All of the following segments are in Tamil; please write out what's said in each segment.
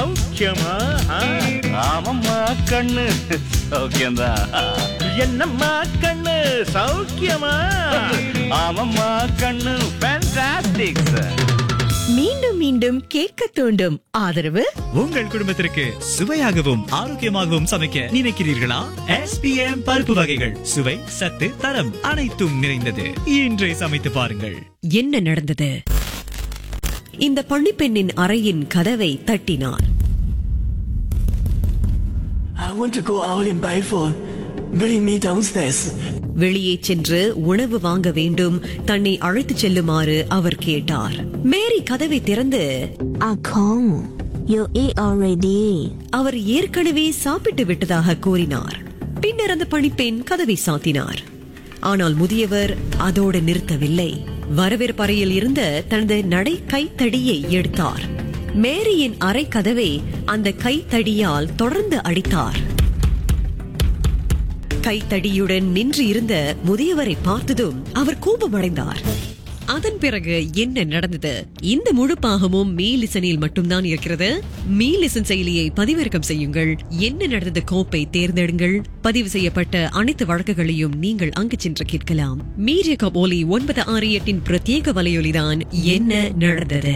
சௌக்கியமா ஆ? ஆமாம்மா கண்ணு சௌக்கியம்தான் என்னம்மா கண்ணு சௌக்கியமா ஆமாம்மா கண்ணு ஃபேண்டாஸ்டிக் மீண்டும் மீண்டும் கேட்க தூண்டும் ஆதரவு உங்கள் குடும்பத்திற்கு சுவையாகவும் ஆரோக்கியமாகவும் சமைக்க நினைக்கிறீர்களா எஸ்பிஎம் பருப்பு வகைகள் சுவை சத்து தரம் அனைத்தும் நிறைந்தது இன்றே சமைத்து பாருங்கள் என்ன நடந்தது இந்த பள்ளிப்பெண்ணின் அறையின் கதவை தட்டினார் I want to go out in Biford. Bring me downstairs. வெளியே சென்று உணவு வாங்க வேண்டும் தன்னை அழைத்துச் செல்லுமாறு அவர் கேட்டார் மேரி கதவை திறந்து Ah Kong, you eat already. அவர் ஏற்கனவே சாப்பிட்டு விட்டதாக கூறினார் பின்னர் அந்த பணிப்பெண் கதவை சாத்தினார் ஆனால் முதியவர் அதோடு நிறுத்தவில்லை வரவேற்பறையில் இருந்த தனது நடை கைத்தடியை எடுத்தார் மேரியின் அறை கதவை அந்த கைத்தடியால் தொடர்ந்து அடித்தார் கைத்தடியுடன் நின்று இருந்த முதியவரை பார்த்ததும் அவர் கோபமடைந்தார் அதன் பிறகு என்ன நடந்தது இந்த முழு பாகமும் மீலிசனில் மட்டும்தான் இருக்கிறது மீலிசன் செயலியை பதிவிறக்கம் செய்யுங்கள் என்ன நடந்தது கோப்பை தேர்ந்தெடுங்கள் பதிவு செய்யப்பட்ட அனைத்து வழக்குகளையும் நீங்கள் அங்கு சென்று கேட்கலாம் மீடியா கபோலி ஒன்பது ஆறு எட்டின் பிரத்யேக வலையொலிதான் என்ன நடந்தது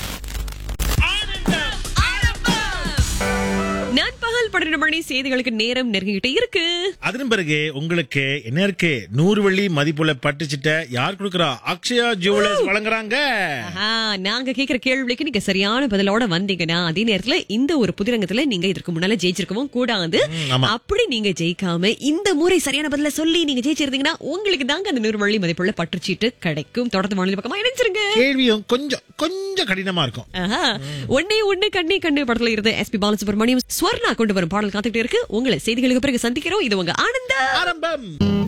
நண்பகல் பன்னிரண்டு மணி செய்திகளுக்கு நேரம் நெருங்கிட்டே இருக்கு அதன் பிறகு உங்களுக்கு என்ன இருக்கு நூறு வெள்ளி மதிப்புள்ள பட்டுச்சிட்ட யார் கொடுக்கறா அக்ஷயா ஜுவல்லர்ஸ் வழங்குறாங்க ஆஹா, நாங்க கேக்குற கேள்விக்கு நீங்க சரியான பதிலோட வந்தீங்கன்னா அதே நேரத்துல இந்த ஒரு புதிரங்கத்துல நீங்க இதற்கு முன்னால ஜெயிச்சிருக்கவும் கூடாது ஆமா. அப்படி நீங்க ஜெயிக்காம இந்த முறை சரியான பதில சொல்லி நீங்க ஜெயிச்சிருந்தீங்கன்னா உங்களுக்கு தாங்க அந்த நூறு வள்ளி மதிப்புள்ள பற்றுச்சீட்டு கிடைக்கும் தொடர்ந்து மாநில பக்கமா இணைஞ்சிருங்க கேள்வியும் கொஞ்சம் கொஞ்சம் கடினமா இருக்கும் ஆஹா. ஒண்ணே ஒண்ணு கண்ணே கண்ணு படத்துல இருந்து எஸ்பி பாலசுப்ரமணியம் ஸ்வர்ணா கொண்டு வரும் பாடல் காத்துக்கிட்டே இருக்கு உங்களை செய்திகளுக்கு பிறகு சந்திக்கிறோம் இது உங்க ஆனந்தா ஆரம்பம்